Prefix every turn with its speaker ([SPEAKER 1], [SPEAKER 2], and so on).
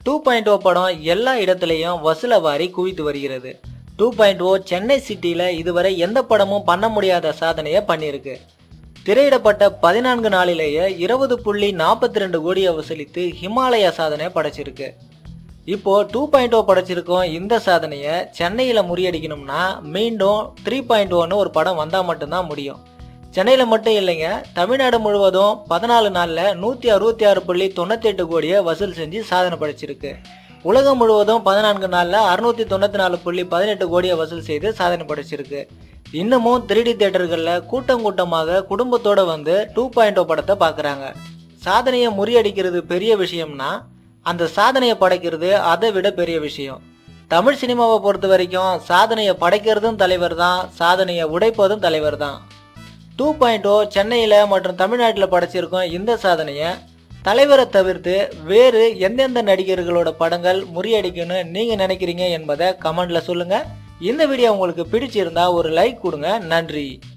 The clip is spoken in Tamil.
[SPEAKER 1] டூ பாயிண்ட் ஓ படம் எல்லா இடத்துலையும் வசூல வாரி குவித்து வருகிறது டூ பாயிண்ட் ஓ சென்னை சிட்டியில் இதுவரை எந்த படமும் பண்ண முடியாத சாதனையை பண்ணியிருக்கு திரையிடப்பட்ட பதினான்கு நாளிலேயே இருபது புள்ளி நாற்பத்தி ரெண்டு கோடியை வசூலித்து ஹிமாலயா சாதனை படைச்சிருக்கு இப்போ டூ பாயிண்ட் ஓ படைச்சிருக்கோம் இந்த சாதனையை சென்னையில் முறியடிக்கணும்னா மீண்டும் த்ரீ பாயிண்ட் ஓன்னு ஒரு படம் வந்தால் மட்டும்தான் முடியும் சென்னையில் மட்டும் இல்லைங்க தமிழ்நாடு முழுவதும் பதினாலு நாளில் நூற்றி அறுபத்தி ஆறு புள்ளி தொண்ணூத்தெட்டு கோடியை வசூல் செஞ்சு சாதனை படைச்சிருக்கு உலகம் முழுவதும் பதினான்கு நாளில் அறுநூத்தி தொண்ணூற்றி நாலு புள்ளி பதினெட்டு கோடியை வசூல் செய்து சாதனை படைச்சிருக்கு இன்னமும் த்ரீ டி தேட்டர்களில் கூட்டம் கூட்டமாக குடும்பத்தோட வந்து டூ பாயிண்ட் ஓ படத்தை பார்க்குறாங்க சாதனையை முறியடிக்கிறது பெரிய விஷயம்னா அந்த சாதனையை படைக்கிறது அதை விட பெரிய விஷயம் தமிழ் சினிமாவை பொறுத்த வரைக்கும் சாதனையை படைக்கிறதும் தலைவர் தான் சாதனையை உடைப்பதும் தலைவர் தான் டூ பாயிண்ட் ஓ சென்னையில் மற்றும் தமிழ்நாட்டில் படைச்சிருக்கோம் இந்த சாதனையை தலைவரை தவிர்த்து வேறு எந்தெந்த நடிகர்களோட படங்கள் முறியடிக்குன்னு நீங்கள் நினைக்கிறீங்க என்பதை கமெண்ட்ல சொல்லுங்கள் இந்த வீடியோ உங்களுக்கு பிடிச்சிருந்தா ஒரு லைக் கொடுங்க நன்றி